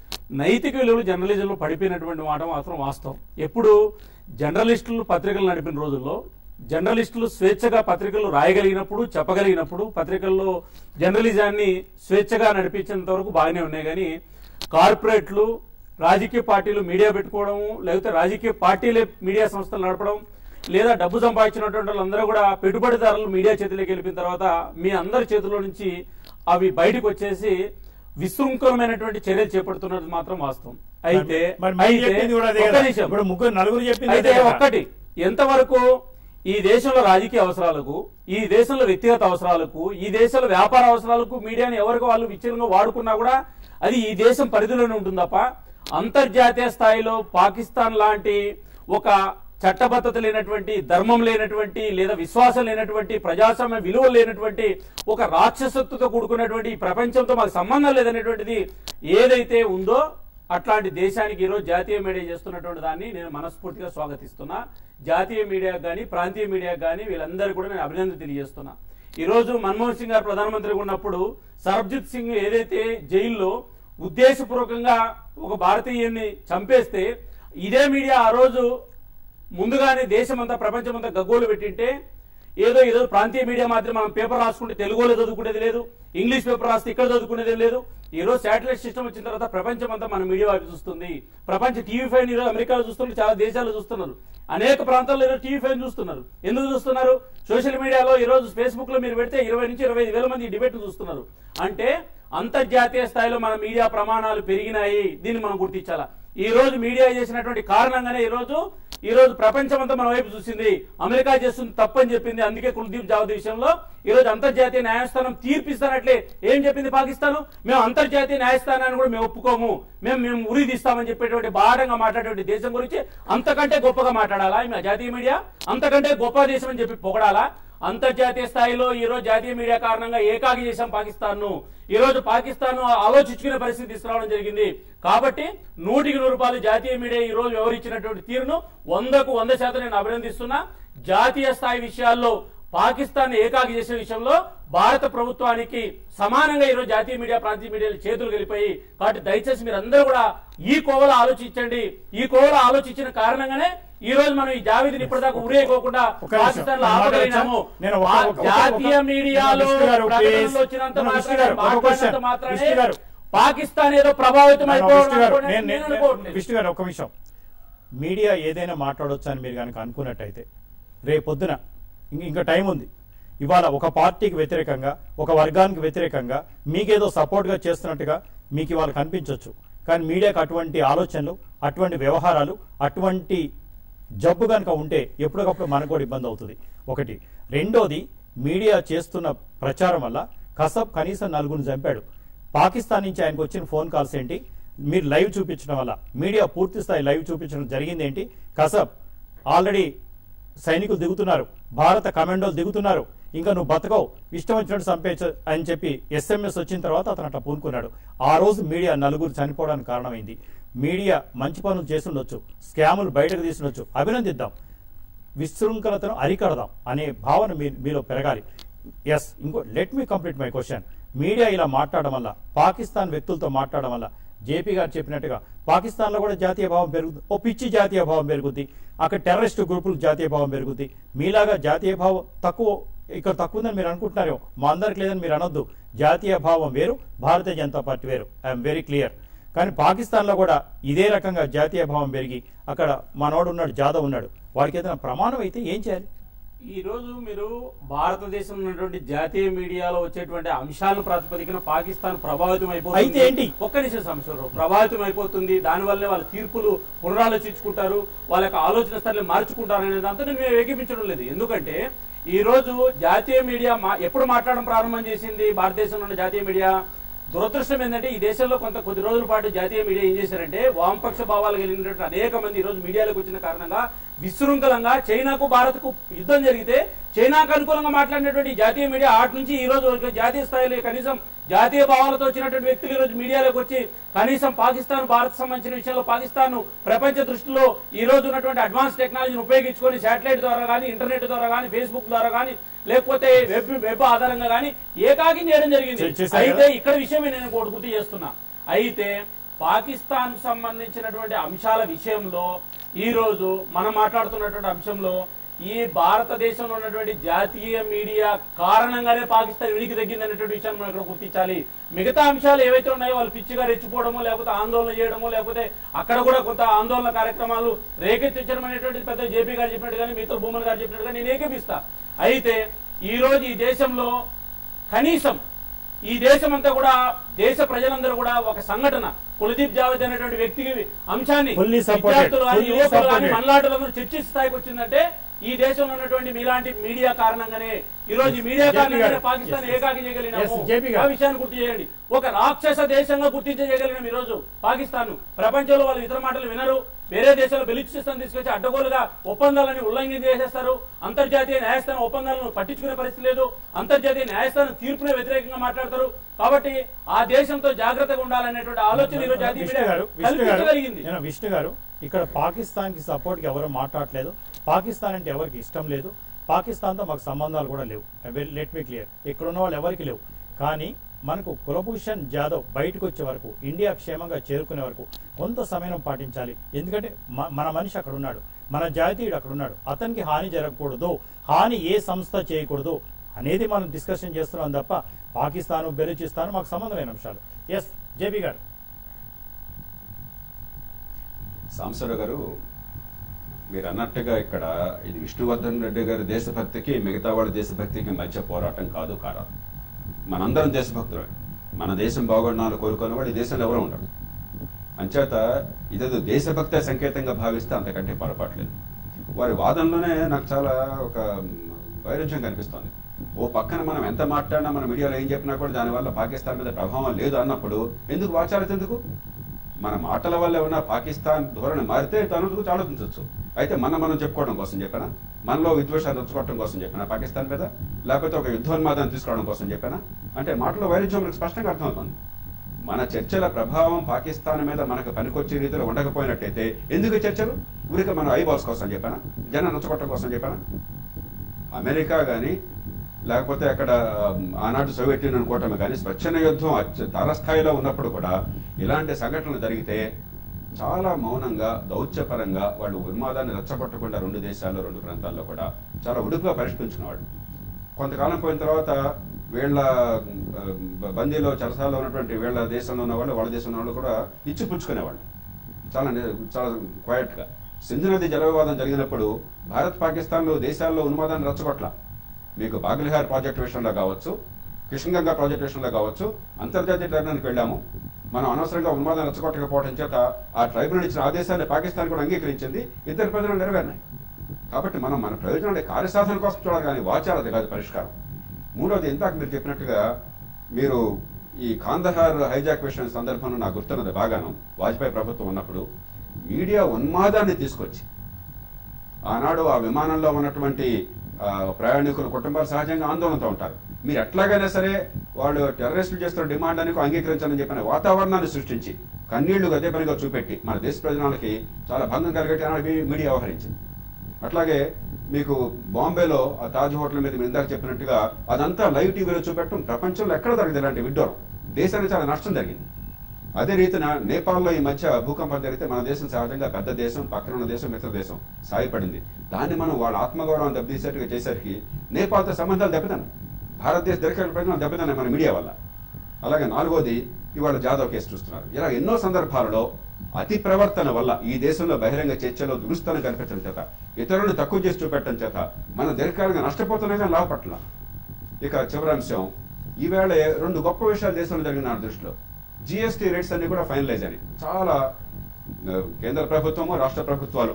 నైతిక విలువలు జర్నలిజంలో పడిపోయినటువంటి మాట మాత్రం వాస్తవం ఎప్పుడు జర్నలిస్టులు పత్రికలు నడిపిన రోజుల్లో జర్నలిస్టులు స్వేచ్ఛగా పత్రికలు రాయగలిగినప్పుడు చెప్పగలిగినప్పుడు పత్రికల్లో జర్నలిజాన్ని స్వేచ్ఛగా నడిపించేంత వరకు బాగానే ఉన్నాయి కానీ కార్పొరేట్లు రాజకీయ పార్టీలు మీడియా పెట్టుకోవడం లేకపోతే రాజకీయ పార్టీలే మీడియా సంస్థలు నడపడం లేదా డబ్బు సంపాదించినటువంటి వాళ్ళందరూ కూడా పెట్టుబడిదారులు మీడియా చేతిలోకి వెళ్ళిన తర్వాత మీ అందరి చేతిలో నుంచి అవి బయటకు వచ్చేసి విశృంఖలమైనటువంటి చర్యలు చేపడుతున్నది మాత్రం వాస్తవం అయితే మరి మీరు అయితే చెప్పింది కూడా అదే ఒక్క కదా. నిమిషం. ఇప్పుడు ముగ్గురు నలుగురు చెప్పింది అయితే అదే కదా. ఒక్కటి ఎంతవరకు ఈ దేశంలో రాజకీయ అవసరాలకు ఈ దేశంలో వ్యక్తిగత అవసరాలకు ఈ దేశంలో వ్యాపార అవసరాలకు మీడియాని ఎవరికి వాళ్ళు విచ్ఛిన్నంగా వాడుకున్నా కూడా అది ఈ దేశం పరిధిలోనే ఉంటుంది తప్ప అంతర్జాతీయ స్థాయిలో పాకిస్తాన్ లాంటి ఒక చట్టబద్ధత లేనటువంటి ధర్మం లేనటువంటి లేదా విశ్వాసం లేనటువంటి ప్రజాస్వామ్య విలువలు లేనటువంటి ఒక రాక్షసత్తుతో కూడుకున్నటువంటి ఈ ప్రపంచంతో మాకు సంబంధం లేదనేటువంటిది ఏదైతే ఉందో అట్లాంటి దేశానికి ఈరోజు జాతీయ మీడియా చేస్తున్నటువంటి దాన్ని నేను మనస్ఫూర్తిగా స్వాగతిస్తున్నా జాతీయ మీడియాకు కానీ ప్రాంతీయ మీడియాకు కానీ వీళ్ళందరూ కూడా నేను అభినందన తెలియజేస్తున్నా ఈ రోజు మన్మోహన్ సింగ్ గారు ప్రధానమంత్రిగా ఉన్నప్పుడు సర్బ్జిత్ సింగ్ ఏదైతే జైల్లో ఉద్దేశపూర్వకంగా ఒక భారతీయుని చంపేస్తే ఇదే మీడియా ఆ రోజు ముందుగానే దేశమంతా ప్రపంచమంతా గగ్గోలు పెట్టింటే ఏదో ఏదో ప్రాంతీయ మీడియా మాత్రం మనం పేపర్ రాసుకుంటే తెలుగులో చదువుకునేది లేదు ఇంగ్లీష్ పేపర్ రాస్తే ఇక్కడ చదువుకునేది లేదు ఈ రోజు శాటిలైట్ సిస్టమ్ వచ్చిన తర్వాత ప్రపంచం అంతా మన మీడియా వైపు చూస్తుంది ప్రపంచ టీవీ ఫైవ్ ఈరోజు అమెరికాలో చూస్తున్నారు చాలా దేశాల్లో చూస్తున్నారు అనేక ప్రాంతాల్లో ఈరోజు టీవీ ఫైవ్ చూస్తున్నారు ఎందుకు చూస్తున్నారు సోషల్ మీడియాలో ఈ రోజు ఫేస్బుక్ లో మీరు పెడితే ఇరవై నుంచి ఇరవై ఐదు వేల మంది డిబేట్ చూస్తున్నారు అంటే అంతర్జాతీయ స్థాయిలో మన మీడియా ప్రమాణాలు పెరిగినాయి దీన్ని మనం గుర్తించాలా ఈ రోజు మీడియా చేసినటువంటి కారణంగానే ఈ రోజు ఈ రోజు ప్రపంచం అంతా మన వైపు చూసింది అమెరికా చేస్తుంది తప్పని చెప్పింది అందుకే కుల్దీప్ జావద్ విషయంలో ఈ రోజు అంతర్జాతీయ న్యాయస్థానం తీర్పిస్తానట్లే ఏం చెప్పింది పాకిస్తాన్ మేము అంతర్జాతీయ న్యాయస్థానాన్ని కూడా మేము ఒప్పుకోము మేము మేము ఉరి తీస్తామని చెప్పేటువంటి బాఢంగా మాట్లాడేటువంటి దేశం గురించి అంతకంటే గొప్పగా మాట్లాడాలా ఈ జాతీయ మీడియా అంతకంటే గొప్ప దేశం అని చెప్పి పొగడాలా అంతర్జాతీయ స్థాయిలో ఈ రోజు జాతీయ మీడియా కారణంగా ఏకాకి చేశాం పాకిస్తాన్ ను ఈ రోజు పాకిస్తాన్ ఆలోచించుకునే పరిస్థితి తీసుకురావడం జరిగింది కాబట్టి నూటికి నూరు రూపాయలు జాతీయ మీడియా ఈ రోజు వ్యవహరించినటువంటి తీరును వందకు వంద శాతం నేను అభినందిస్తున్నా జాతీయ స్థాయి విషయాల్లో పాకిస్తాన్ ఏకాకి చేసే విషయంలో భారత ప్రభుత్వానికి సమానంగా ఈరోజు జాతీయ మీడియా ప్రాంతీయ మీడియాలు చేతులు గెలిపాయి కాబట్టి దయచేసి మీరు అందరూ కూడా ఈ కోవలో ఆలోచించండి ఈ కోవలో ఆలోచించిన కారణంగానే ఈ రోజు మనం ఈ జావేదిని ఇప్పటిదాకా ఉరేయకోకుండా ఒక నిమిషం. పాకిస్తాన్ లో నేను ఆపగలిగినాము మాట్లాడచ్చా? నేను ఒక- ఒక- ఒక- జాతీయ ఒక- మీడియాలో విష్ణు గారు, ప్రకటనలు please. వచ్చినంత మన విష్ణు మాత్రానే గారు, ఒక మాట్లాడినంత question. మాత్రానే విష్ణు గారు. పాకిస్తాన్ ఏదో ప్రభావితం నేను అయిపోవడం విష్ణు గారు, అనుకోని నేను- నేను నేను- అనుకోవట్లేదు. విష్ణు గారు ఒక విషయం మీడియా ఏదైనా మాట్లాడొచ్చు అని మీరు కనుక అనుకున్నట్టయితే రేపొద్దున ఇంక ఇంకా టైం ఉంది ఇవాళ ఒక పార్టీకి వ్యతిరేకంగా ఒక వర్గానికి వ్యతిరేకంగా మీకేదో సపోర్ట్ గా చేస్తున్నట్టుగా మీకు ఇవాళ కనిపించవచ్చు కానీ మీడియాకు అటువంటి ఆలోచనలు అటువంటి వ్యవహారాలు అటువంటి జబ్బు కనుక ఉంటే ఎప్పటికప్పుడు మనకు కూడా ఇబ్బంది అవుతుంది ఒకటి రెండోది మీడియా చేస్తున్న ప్రచారం వల్ల కసబ్ కనీసం నలుగురిని చంపాడు పాకిస్తాన్ నుంచి ఆయనకు వచ్చిన ఫోన్ కాల్స్ ఏంటి మీరు లైవ్ చూపించడం వల్ల మీడియా పూర్తి స్థాయి లైవ్ చూపించడం జరిగింది ఏంటి కసబ్ ఆల్రెడీ సైనికులు దిగుతున్నారు భారత కమాండోలు దిగుతున్నారు ఇంకా నువ్వు బతకవు ఇష్టం వచ్చినట్టు చంపేచ్చు అని చెప్పి ఎస్ఎంఎస్ వచ్చిన తర్వాత అతను అట్లా పూనుకున్నాడు ఆ రోజు మీడియా నలుగురు చనిపోవడానికి కారణమైంది మీడియా మంచి పనులు చేస్తుండొచ్చు స్కాములు బయటకు తీసుండొచ్చు అభినందిద్దాం విశృంఖలతను అరికడదాం అనే భావన మీ మీలో పెరగాలి ఎస్ ఇంకో let me complete my question media ఇలా మాట్లాడడం వల్ల పాకిస్తాన్ వ్యక్తులతో మాట్లాడడం వల్ల జేపీ గారు చెప్పినట్టుగా పాకిస్తాన్లో కూడా జాతీయ భావం పెరుగుతుంది ఓ పిచ్చి జాతీయ భావం పెరుగుద్ది అక్కడ టెర్రరిస్ట్ గ్రూపులు జాతీయ భావం పెరుగుద్ది మీలాగా జాతీయ భావం తక్కువ ఇక్కడ తక్కువ ఉందని మీరు అనుకుంటున్నారేమో మా అందరికి లేదని మీరు అనొద్దు జాతీయ భావం వేరు భారతీయ జనతా పార్టీ వేరు ఐఎమ్ వెరీ క్లియర్ కానీ పాకిస్తాన్లో కూడా ఇదే రకంగా జాతీయ భావం పెరిగి అక్కడ మనోడు ఉన్నాడు జాదవ్ ఉన్నాడు వాడికి ఏదైనా ప్రమాణం అయితే ఏం చేయాలి ఈ రోజు మీరు భారతదేశంలో ఉన్నటువంటి జాతీయ మీడియాలో వచ్చేటువంటి అంశాల ప్రాతిపదికన పాకిస్తాన్ ప్రభావితం అయిపోతుంది అయితే ఏంటి? ఒక్క నిమిషం సంశయం ప్రభావితం అయిపోతుంది దానివల్లే వాళ్ళ తీర్పులు పునరాలోచించుకుంటారు వాళ్ళ యొక్క ఆలోచన స్థాయిని మార్చుకుంటారు అనే దాంతో నేను మేము ఏకీపించడం లేదు ఎందుకంటే ఈ రోజు జాతీయ మీడియా మా ఎప్పుడు మాట్లాడడం ప్రారంభం చేసింది భారతదేశంలో ఉన్న జాతీయ మీడియా దురదృష్టం ఏంటంటే ఈ దేశంలో కొంత కొద్ది రోజుల పాటు జాతీయ మీడియా ఏం చేశారంటే వామపక్ష భావాలు కలిగినటువంటి అనేక మంది ఈ రోజు మీడియాలోకి వచ్చిన కారణంగా విశృంఖలంగా చైనాకు భారత్ కు యుద్ధం జరిగితే చైనాకు అనుకూలంగా మాట్లాడినటువంటి ఈ జాతీయ మీడియా ఆటి నుంచి ఈ రోజు వరకు జాతీయ స్థాయిలో కనీసం జాతీయ భావాలతో వచ్చినటువంటి వ్యక్తులు ఈ రోజు మీడియాలోకి వచ్చి కనీసం పాకిస్తాన్ భారత్ సంబంధించిన విషయంలో పాకిస్తాన్ ప్రపంచ దృష్టిలో ఈ రోజు ఉన్నటువంటి అడ్వాన్స్ టెక్నాలజీని ఉపయోగించుకొని శాటిలైట్ ద్వారా కానీ ఇంటర్నెట్ ద్వారా కానీ ఫేస్బుక్ ద్వారా కానీ లేకపోతే వెబ్ వెబ్ ఆధారంగా కానీ ఏకాకి చేయడం జరిగింది చే- చేశారు అయితే కదా? ఇక్కడ విషయమే నేను ఒకటి గుర్తు చేస్తున్నా అయితే పాకిస్తాన్ సంబంధించినటువంటి అంశాల విషయంలో ఈ రోజు మనం మాట్లాడుతున్నటువంటి అంశంలో ఈ భారతదేశంలో ఉన్నటువంటి జాతీయ మీడియా కారణంగానే పాకిస్తాన్ వెలికి తగ్గింది అనేటువంటి విషయాన్ని మనం ఇక్కడ గుర్తించాలి మిగతా అంశాలు ఏవైతే ఉన్నాయో వాళ్ళు పిచ్చిగా రెచ్చిపోవడమో లేకపోతే ఆందోళన చేయడమో లేకపోతే అక్కడ కూడా కొంత ఆందోళన కార్యక్రమాలు రేకెత్తించడం అనేటువంటి పెద్ద జేపీ గారు చెప్పినట్టు కానీ మిగతా భూమన్ గారు చెప్పినట్టుగా నేను ఏకేపిస్తా అయితే ఈ రోజు ఈ దేశంలో కనీసం ఈ దేశం అంతా కూడా దేశ ప్రజలందరూ కూడా ఒక సంఘటన కులదీప్ జావేద్ అనేటువంటి వ్యక్తికి అంశాన్ని Fully supported. విద్యార్థులు కానీ Fully యువకులు కానీ supported. మనలాంటి చర్చ స్థాయికి వచ్చిందంటే ఈ దేశంలో ఉన్నటువంటి మీలాంటి మీడియా కారణంగానే ఈ రోజు ఈ మీడియా JP కారణంగానే గారు. Pakistan Yes, yes. ఏకాకి Yes, చేయగలిగినాము JP గారు. ఆ విషయాన్ని గుర్తు చేయండి ఒక రాక్షస దేశంగా గుర్తించగలిగినాం ఈ రోజు పాకిస్తాన్ ప్రపంచంలో వాళ్ళు ఇతర మాటలు వినరు వేరే దేశాలు బెలిచిస్తాను తీసుకొచ్చి అడ్డగోలుగా ఒప్పందాలని ఉల్లంఘన చేసేస్తారు అంతర్జాతీయ న్యాయస్థానం ఒప్పందాలను పట్టించుకునే పరిస్థితి లేదు అంతర్జాతీయ న్యాయస్థానం తీర్పునే వ్యతిరేకంగా మాట్లాడతారు కాబట్టి ఆ దేశంతో జాగ్రత్తగా ఉండాలనేటువంటి ఆలోచన ఈ రోజు జాతీయ విష్ణు మీడియా గారు విష్ణు గారు కల్పించగలిగింది నేను విష్ణు గారు ఇక్కడ పాకిస్తాన్ కి సపోర్ట్ కి ఎవరు మాట్లాడలేదు పాకిస్తాన్ అంటే ఎవరికి ఇష్టం లేదు పాకిస్తాన్ తో మాకు సంబంధాలు కూడా లేవు లెట్ మీ క్లియర్ ఇక్కడ ఉన్న వాళ్ళు ఎవరికి లేవు కానీ మనకు కులభూషణ్ జాదవ్ బయటకు వచ్చే వరకు ఇండియా క్షేమంగా చేరుకునే వరకు కొంత సమయం పాటించాలి ఎందుకంటే మ- మన మనిషి అక్కడ ఉన్నాడు మన జాతీయుడు అక్కడ ఉన్నాడు అతనికి హాని జరగకూడదు హాని ఏ సంస్థ చేయకూడదు అనేది మనం డిస్కషన్ చేస్తున్నాం తప్ప పాకిస్తాన్ బెలూచిస్తాన్ మాకు సంబంధమైన అంశాలు ఎస్ జేపీ గారు సాంబశివరావు గారు మీరు అన్నట్టుగా ఇక్కడ ఇది విష్ణువర్ధన్ రెడ్డి గారి దేశభక్తికి మిగతా వాళ్ళ దేశభక్తికి మధ్య పోరాటం కాదు కారాదు మనందరం దేశభక్తులే మన దేశం బాగుండాలని కోరుకునే వాడు ఈ దేశంలో ఎవరో ఉండడు అంచేత ఇదేదో దేశభక్తి సంకేతంగా భావిస్తే అంతకంటే పొరపాట్లేదు వారి వాదనలోనే నాకు చాలా ఒక వైరుధ్యం కనిపిస్తోంది ఓ పక్కన మనం ఎంత మాట్లాడినా మన మీడియాలో ఏం చెప్పినా కూడా దానివల్ల పాకిస్తాన్ మీద ప్రభావం లేదు అన్నప్పుడు ఎందుకు వాచారత ఎందుకు మన మాటల వల్ల ఏమైనా పాకిస్తాన్ ధోరణి మారితే తనకు గురించి ఆలోచించవచ్చు అయితే మనం మనం చెప్పుకోవడం కోసం చెప్పానా మనలో విద్వేషాలు తెచ్చుకోవడం కోసం చెప్పానా పాకిస్తాన్ మీద లేకపోతే ఒక యుద్ధోన్మాదాన్ని తీసుకురావడం కోసం చెప్పానా అంటే మాటలో వైరుధ్యం మనకు స్పష్టంగా అర్థమవుతుంది మన చర్చల ప్రభావం పాకిస్తాన్ మీద మనకు పనికొచ్చే రీతిలో ఉండకపోయినట్టయితే ఎందుకు ఈ చర్చలు ఊరిక మన ఐబాల్స్ కోసం చెప్పానా జనం నచ్చగొట్టడం కోసం చెప్పానా అమెరికా గాని లేకపోతే అక్కడ ఉమ్, ఆనాడు సోవియట్ యూనియన్ కూటమి కానీ స్వచ్ఛంద యుద్ధం అత్య- తారస్థాయిలో ఉన్నప్పుడు కూడా ఇలాంటి సంఘటనలు జరిగితే చాలా మౌనంగా దౌత్యపరంగా వాళ్ళు ఉన్మాదాన్ని రెచ్చగొట్టకుండా రెండు దేశాల్లో రెండు ప్రాంతాల్లో కూడా చాలా ఉడుపుగా పరిష్కరించుకునేవాడు కొంతకాలం పోయిన తర్వాత వీళ్ళ ఆ, బందీలో చెరసాల్లో ఉన్నటువంటి వీళ్ళ దేశంలో ఉన్న వాళ్ళు వాళ్ళ దేశంలో ఉన్న వాళ్ళు కూడా ఇచ్చి పుచ్చుకునేవాళ్ళు చాలా ని- చాలా క్వైట్ గా సింధు నది జల వివాదం జరిగినప్పుడు భారత్ పాకిస్తాన్లు దేశాల్లో ఉన్మాదాన్ని రెచ్చగొట్ల మీకు బాగ్లిహార్ ప్రాజెక్ట్ విషయంలో కావచ్చు కిషన్ గంగా ప్రాజెక్ట్ విషయంలో కావచ్చు అంతర్జాతీయ ట్రైబ్యునల్కి వెళ్ళాము మనం అనవసరంగా ఉన్మాదాన్ని రెచ్చగొట్టకపోవడం చేత ఆ ట్రైబ్యునల్ ఇచ్చిన ఆదేశాన్ని పాకిస్తాన్ కూడా అంగీకరించింది ఇద్దరు ప్రజలు నెరవేరినాయి కాబట్టి మనం మన ప్రయోజనాలు కార్యసాధన కోసం చూడాలి కానీ వాచారది కాదు పరిష్కారం మూడవది ఇందాక మీరు చెప్పినట్టుగా మీరు ఈ కాందహార్ హైజాక్ విషయం సందర్భంలో నాకు గుర్తున్నది బాగాను వాజ్పేయి ప్రభుత్వం ఉన్నప్పుడు మీడియా ఉన్మాదాన్ని తీసుకొచ్చి ఆనాడు ఆ విమానంలో ఉన్నటువంటి ఆ, ప్రయాణికుల కుటుంబాలు సహజంగా ఆందోళనతో ఉంటారు మీరు ఎట్లాగైనా సరే వాళ్ళు టెర్రరిస్టులు చేస్తున్న డిమాండ్ అని అంగీకరించాలని చెప్పిన వాతావరణాన్ని సృష్టించి కన్నీళ్లు అదే పనిగా చూపెట్టి మన దేశ ప్రజలకి చాలా భంగం కలిగేటి మీడియా వ్యవహరించింది అట్లాగే మీకు బాంబేలో ఆ తాజ్ హోటల్ మీద మీరు ఇందాక చెప్పినట్టుగా అదంతా లైవ్ టీవీలో చూపెట్టడం ప్రపంచంలో ఎక్కడ జరిగింది ఇలాంటి విడ్డూరం దేశానికి చాలా నష్టం జరిగింది అదే రీతిన నేపాల్లో ఈ మధ్య భూకంపం జరిగితే మన దేశం సహజంగా పెద్ద దేశం పక్కన ఉన్న దేశం మిత్ర దేశం సాయపడింది దాన్ని మనం వాళ్ళ ఆత్మగౌరవం దెబ్బతీసేట్టుగా చేసరికి నేపాల్తో సంబంధాలు దెబ్బతిన్నాయి భారతదేశ దరికల ప్రజలు దెబ్బతిన్నాయి మన మీడియా వల్ల అలాగే నాలుగోది ఇవాళ జాదవ్ కేసు చూస్తున్నారు ఇలా ఎన్నో సందర్భాలలో అతి ప్రవర్తన వల్ల ఈ దేశంలో బహిరంగ చర్చలో దురుస్తాను కనిపించడం చేత ఇతరులను తక్కువ చేసి చూపెట్టడం చేత మన దీర్ఘకాలంగా నష్టపోతున్నాయి కానీ లాభపట్ల ఇక చివరి అంశం ఈవేళ రెండు గొప్ప విషయాలు దేశంలో జరిగిన నా దృష్టిలో జిఎస్టీ రేట్స్ అన్ని కూడా ఫైనలైజ్ అని చాలా ఆ, కేంద్ర ప్రభుత్వము రాష్ట్ర ప్రభుత్వాలు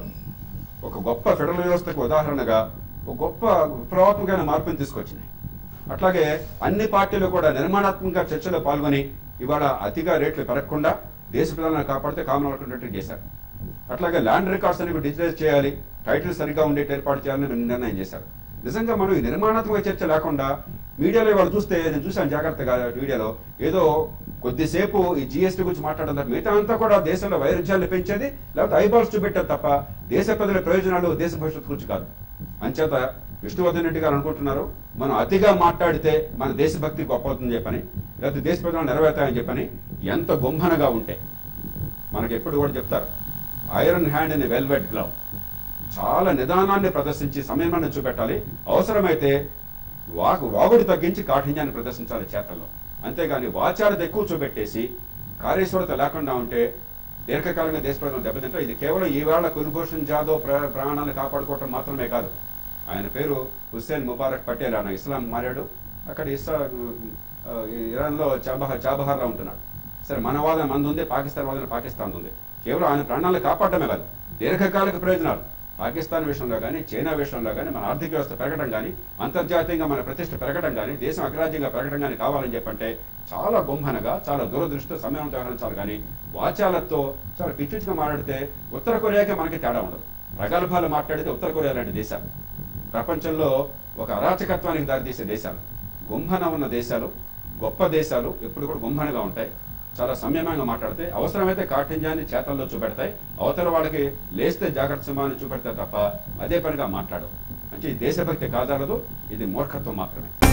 ఒక గొప్ప ఫెడరల్ వ్యవస్థకు ఉదాహరణగా ఒక గొప్ప విప్లవాత్మకమైన మార్పుని తీసుకొచ్చినాయి అట్లాగే అన్ని పార్టీలు కూడా నిర్మాణాత్మకంగా చర్చలో పాల్గొని ఇవాళ అతిగా రేట్లు పెరగకుండా దేశ ప్రజలను కాపాడితే కామన్ ఉండేట్టు చేశారు అట్లాగే ల్యాండ్ రికార్డ్స్ అని డిజిటలైజ్ చేయాలి టైటిల్ సరిగ్గా ఉండేటి ఏర్పాటు చేయాలని నిర్ణయం చేశారు నిజంగా మనం ఈ నిర్మాణాత్మక చర్చ లేకుండా మీడియాలో వాళ్ళు చూస్తే నేను చూశాను జాగ్రత్తగా మీడియాలో ఏదో కొద్దిసేపు ఈ జిఎస్టీ గురించి మాట్లాడడం తప్ప మిగతా అంతా కూడా దేశంలో వైరుధ్యాన్ని పెంచేది లేకపోతే ఐబాల్స్ చూపెట్టారు తప్ప దేశ ప్రజల ప్రయోజనాలు దేశ భవిష్యత్తు గురించి కాదు అంచేత విష్ణువర్ధన్ రెడ్డి గారు అనుకుంటున్నారు మనం అతిగా మాట్లాడితే మన దేశభక్తి గొప్ప అవుతుందని చెప్పని లేకపోతే దేశ ప్రజలు నెరవేర్తాయని చెప్పని ఎంత గుంభనగా ఉంటే మనకి ఎప్పుడు కూడా చెప్తారు iron hand in velvet glove చాలా నిదానాన్ని ప్రదర్శించి సంయమాన్ని చూపెట్టాలి అవసరమైతే వాగు వాగుడు తగ్గించి కాఠిన్యాన్ని ప్రదర్శించాలి చేతల్లో అంతేగాని వాచారత ఎక్కువ చూపెట్టేసి కార్యశ్వరత లేకుండా ఉంటే దీర్ఘకాలంగా దేశ ప్రజలు దెబ్బతింటే ఇది కేవలం ఈవేళ కుల్భూషణ్ జాదవ్ ప్ర- ప్రాణాలను కాపాడుకోవటం మాత్రమే కాదు ఆయన పేరు హుస్సేన్ ముబారక్ పటేల్ ఆయన ఇస్లాం మారాడు అక్కడ ఇస్లా ఆ, ఇరాన్ లో చాబహా చాబహార్లో ఉంటున్నాడు సరే మన వాదన మంది ఉంది పాకిస్తాన్ వాదన పాకిస్తాన్ ఉంది కేవలం ఆయన ప్రాణాలను కాపాడటమే కాదు దీర్ఘకాలిక ప్రయోజనాలు పాకిస్తాన్ విషయంలో కానీ చైనా విషయంలో కానీ మన ఆర్థిక వ్యవస్థ పెరగడం కానీ అంతర్జాతీయంగా మన ప్రతిష్ట పెరగడం కానీ దేశం అగ్రాజ్యంగా పెరగడం కానీ కావాలని చెప్పంటే చాలా గుంభనగా చాలా దూరదృష్టి సమయం వ్యవహరించాలి కానీ వాచాలతో చాలా పిచ్చిగా మాట్లాడితే ఉత్తర కొరియాకే మనకి తేడా ఉండదు ప్రగల్భాలు మాట్లాడితే ఉత్తర కొరియా లాంటి దేశాలు ప్రపంచంలో ఒక అరాచకత్వానికి దారితీసే దేశాలు గుంభన ఉన్న దేశాలు గొప్ప దేశాలు ఎప్పుడు కూడా గుంభనగా ఉంటాయి చాలా సంయమంగా మాట్లాడితే అవసరమైతే కాఠిన్యాన్ని చేతల్లో చూపెడతాయి అవతల వాళ్ళకి లేస్తే జాగ్రత్త సింహాన్ని చూపెడతాయి తప్ప అదే పనిగా మాట్లాడవు అంటే ఇది దేశభక్తి కాదాలదు ఇది మూర్ఖత్వం మాత్రమే